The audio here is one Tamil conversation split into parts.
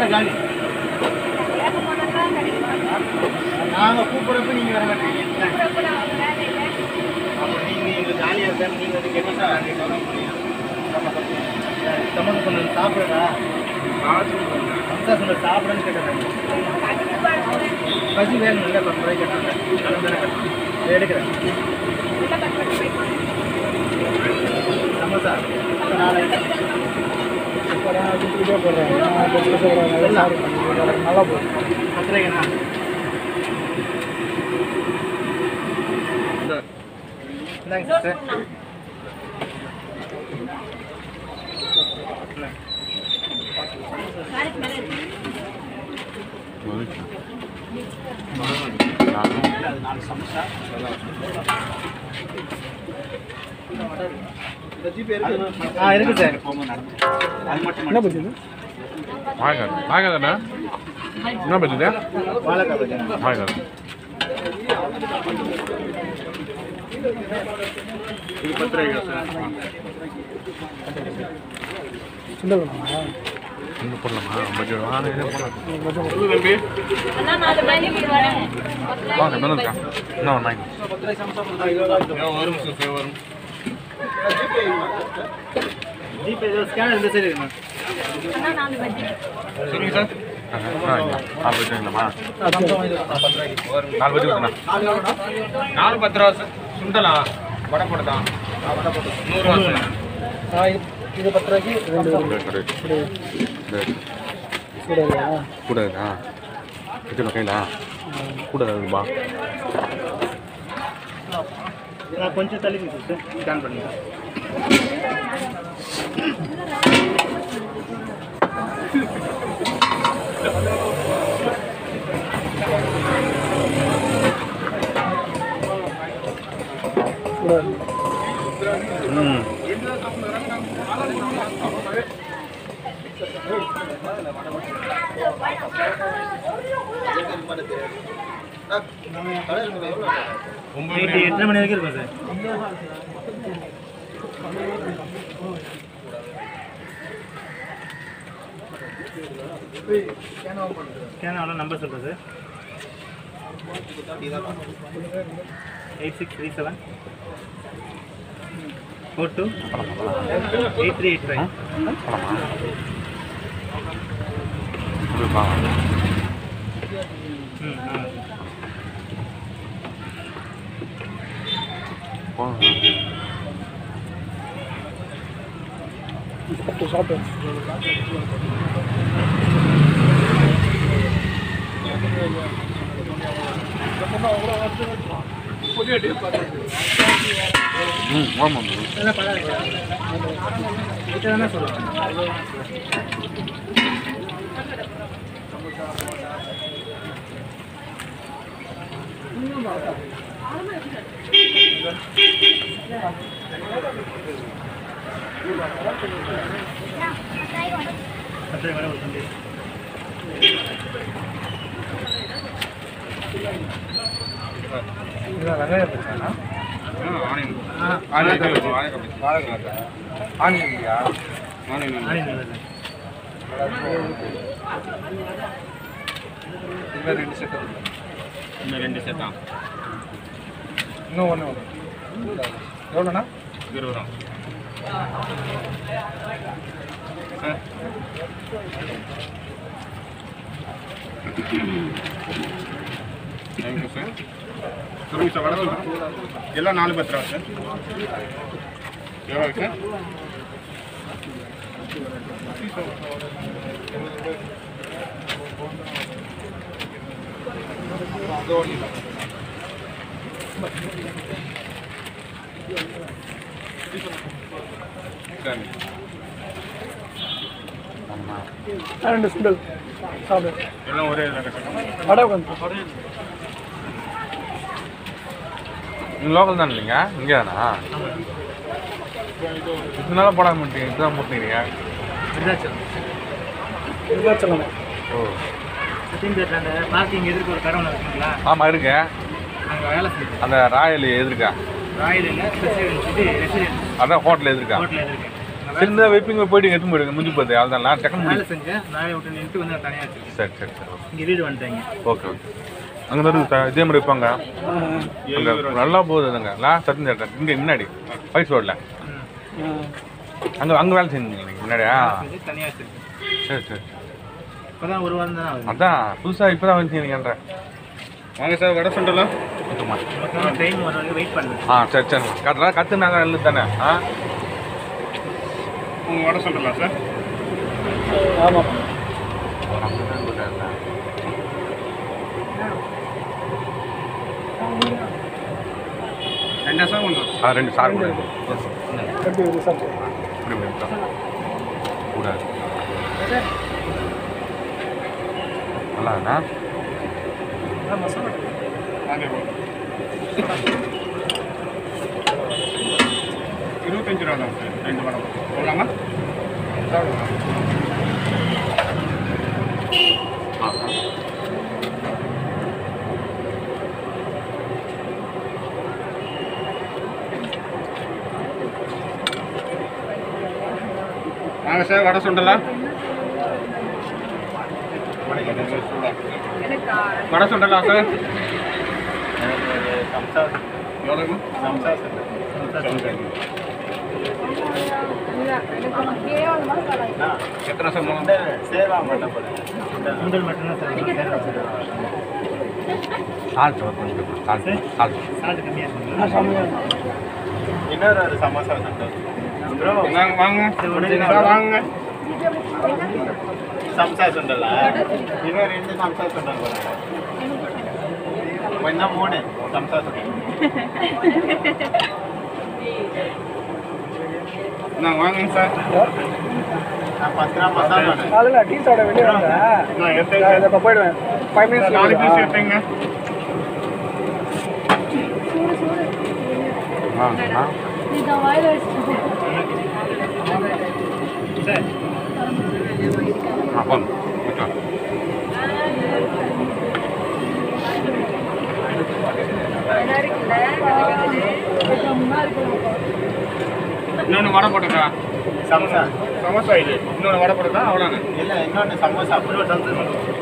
எல்லாம் காலி நாங்க கூப்பிடுறப்ப நீங்க வர மாட்டீங்க அப்ப நீங்க எங்க ஜாலியா இருக்க நீங்க வந்து கேட்டீங்கன்னா நீங்க வர முடியும் சம்மந்தம் சொன்னது சாப்பிடுறா அம்சா சொன்னது சாப்பிடுன்னு கேட்டேன் பசி வேணும் இல்லை பத்து ரூபாய் கேட்டேன் கடன் தானே கட்டணும் இதை எடுக்கிறேன் சமோசா நாலாயிரம் நல்லா போகும் பத்து ரூபாய்க்குண்ணா இந்தாங்க சார் ஆ இருக்கு சார் என்ன பற்றி இது வாங்க வாங்க தானே என்ன பச்சுது வாழைக்காய் பஜ்ஜி வாங்க இது பத்து ரூபாய்க்கு சார் சுண்டல் வேணுமா இங்கே போடலாமா பஜ்ஜி வாங்க இங்கே போடலாம் கொஞ்சம் தம்பி அண்ணா நாலு மணிக்கு வரேன் வாங்க என்ன இருக்கா என்ன வாங்க வரும் சார் வரும் ஜிபே ஸ்கேனர் இந்த சைடு இருக்குண்ணா அண்ணா நாலு பஜ்ஜி சொல்லுங்க சார் நாலு பஜ்ஜி இல்லைம்மா சம்சம் இது பத்து ரூபாய்க்கு வரும் நாலு பஜ்ஜி கொடுத்தண்ணா நாலு பத்து ரூபா சார் சுண்டலா வடை போட்டு தான் நூறுரூவா சார் ஆ, இது- இது பத்து ரூபாய்க்கு ரெண்டு இப்படி சூடாக இல்லையா கூட இருக்கா வச்சுருக்க கையில் கூட இருக்குப்பா நான் கொஞ்சம் தள்ளி நிற்கும் சார் ஸ்கேன் பண்ணுங்க சூடாக ம் நைட்டு எத்தனை மணி வரைக்கும் இருக்கும் சார் கேனாவோட நம்பர் சொல்கிறேன் sir eight six three seven four two eight three eight five இதுப்பா ம் ஆமாம் சார் போங்க பத்து சாப்பிட்டு ம் ஆமாம் இதெல்லாம் பரவாயில்ல கிட்ட தானே சொல்லுவேன் பத்து வரை ஒரு தம்பி இதுதான் வெங்காயம் பிரச்சனை ஆனியன் இல்லையா ஆனியன் நல்லது. இது ரெண்டு செட் இன்னும் ரெண்டு செட் தான் இன்னும் ஒன்று ஒன்று எவ்வளோண்ணா இருபது ரூபா தேங்க்யூ சார் சொல்லுங்கள் சார் வணக்கம் எல்லாம் நாலு பத்து ரூபா சார் எவ்வளோ சார் சரி ரெண்டு சுண்டல் சாப்பிடு எல்லாம் ஒரே இதில் கட்டணும் வடை உட்காந்து நீங்கள் லோக்கல் தானே இல்லைங்க இங்கே தானா இதனால போட மாட்டீங்க இதுதான் போட்டுக்கிறீங்க விருதாச்சலம் விருதாச்சலம் ஓ சத்தியம் பேட்டில் அந்த பார்க்கிங் எதிர்க்க ஒரு கடை ஒன்று இருக்குங்களா ஆமாம் இருக்கு அங்கே வேலை செய்யுது அந்த ராயல் எதிர்க்கா ராயல் இல்லை ரெசிடென்ஸ் இது ரெசிடென்ஸ் அதான் ஹோட்டல் எதிர்க்கா ஹோட்டல் எதிர்க்கு அங்கே சின்னதாக வைப்பிங்க போயிட்டு எடுத்து போயிடுங்க முடிஞ்சு போகுது அதுதான் நான் டக்குனு வேலை முடியும் செஞ்சேன் வேலையை விட்டு நின்று வந்து தனியாக வச்சுருக்கேன் சரி சரி சரி இங்கே வீடு வந்துட்டேங்க ஓகே ஓகே அங்கே தான் இருக்கு சார் இதே மாதிரி வைப்பாங்க அங்கே நல்லா போகுதுங்க நான் சத்தியம் தேட்டர் இங்கே முன்னாடி பைஸ் ரோட்டில் அங்கே அங்கே வேலை செஞ்சீங்க நீங்கள் முன்னாடியா தனியாக வச்சுருக்கேன் சரி சரி இப்போ தான் ஒரு வாரம் தான் ஆகுது அதான் புதுசாக இப்போ தான் வந்துச்சீங்கன்ற வாங்க சார் வடை சுண்டலாம் ஓகேம்மா மொத்தமாக ட்ரெயின் வர வரைக்கும் வெயிட் பண்ணேன் ஆ சரி சரி கரெக்டாக கற்றுனாங்க இல்லை தானே ஆ உங்கள் வடை சுண்டலாம் சார் ஆமாம் ரெண்டா சார் ஒன்று ஆ ரெண்டு சார் கூட எப்படி ஒரு சார் இப்படி வைப்பா. கூடாது நல்லா இருக்கா? மசாலா வாங்க இருபத்தஞ்சு ரூபா தான் சார் ரெண்டு வடை போடலாமா ஆ வாங்க சார் வடை சுண்டலாம் வடை சுண்டலாம் சார் எவ்வளோங்க எத்தனை சம்பளம் சுண்டல் மட்டும்தான் சார் சால்ட் ஒரு கொஞ்சம் சால்ட் சால்ட் சால்ட் கம்மியாக இன்னொரு ஒரு சமோசா வாங்க வாங்க சார், வாங்க சம்சா சுண்டலா இன்னும் ரெண்டு சம்சா சுண்டல் போடுங்க கொஞ்சம் மூணு சம்சா சுண்டல் நாங்கள் வாங்க சார் நான் பத்து ரூபா மசாலா காலையில் டீ சாப்பிட வெளியே வந்தேன் நான் எடுத்துங்க இப்போ போயிடுவேன் ஃபைவ் மினிட்ஸ் நாலு பீஸ் எடுத்துங்க ஆ ஆ ஆ போங்க ஓகே இன்னொன்று வடை போட்டுக்கா சம்சா சமோசா இது இன்னொன்று வடை போட்டுக்கா அவ்வளோங்க இல்லை இன்னொன்று சமோசா இன்னொரு சம்சா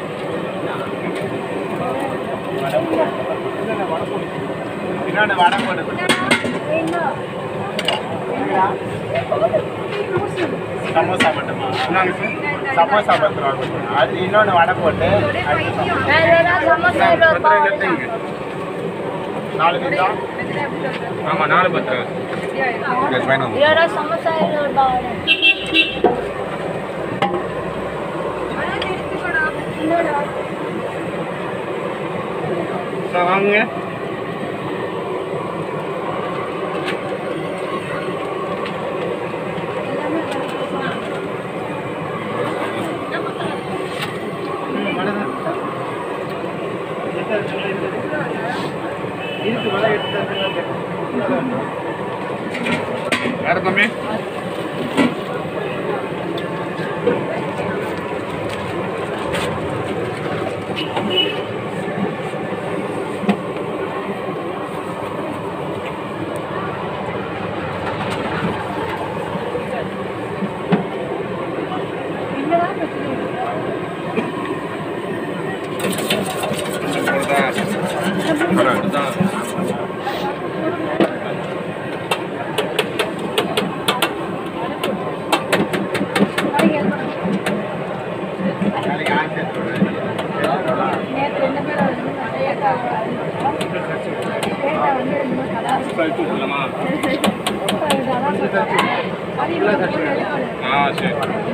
இன்னொன்று வடை போட்டு சமோசா மட்டுமா என்னங்க சார் சமோசா பத்து ரூபா கொடுங்க. அது இன்னொன்று வடை போட்டு பத்து ரூபாய் எடுத்துங்க நாலு பீஸா ஆமாம் நாலு பத்து ரூபா வேணும் ಸಮೋಸ சார் வாங்க இருக்கு வடை எடுத்து வேறு தம்பி சொல்லலாமா ஆ சரி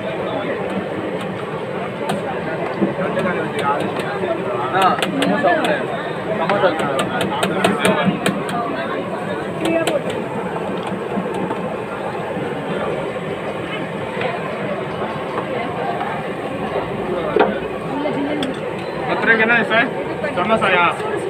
பத்து ரூபாய்க்கு என்ன சார் சமோசாயா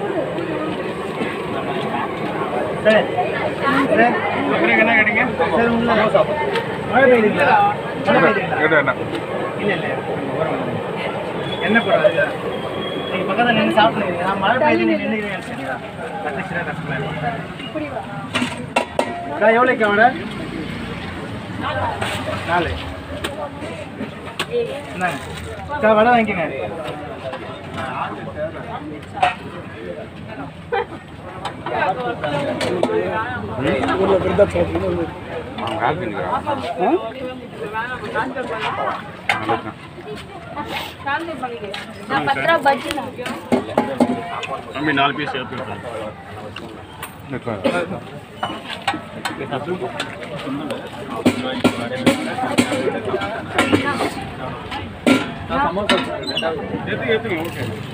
சார் சார் பத்து ரூபாய்க்கு என்ன கேட்டீங்க சார் உள்ள மழை பெய்யுதுங்களா மழை பெய்யுதுங்களா கேட்டு என்ன இல்லை இல்லை என்ன போடுறது நீங்கள் பக்கத்தில் நின்று சாப்பிடுங்க நான் மழை பெய்யுது நின்று சரிங்களா கட்டுச்சுனா கஷ்டமா இருக்கும் எவ்வளோக்கு அவட நாலு இந்தாங்க அக்கா வடை வாங்கிக்கங்க அவங்க கால் பண்ணிக்கிறாங்க நான் பத்து ரூபா பஜ்ஜி தான் தம்பி நாலு பீஸ் சேர்த்து எடுத்து எடுத்துங்க ஓகே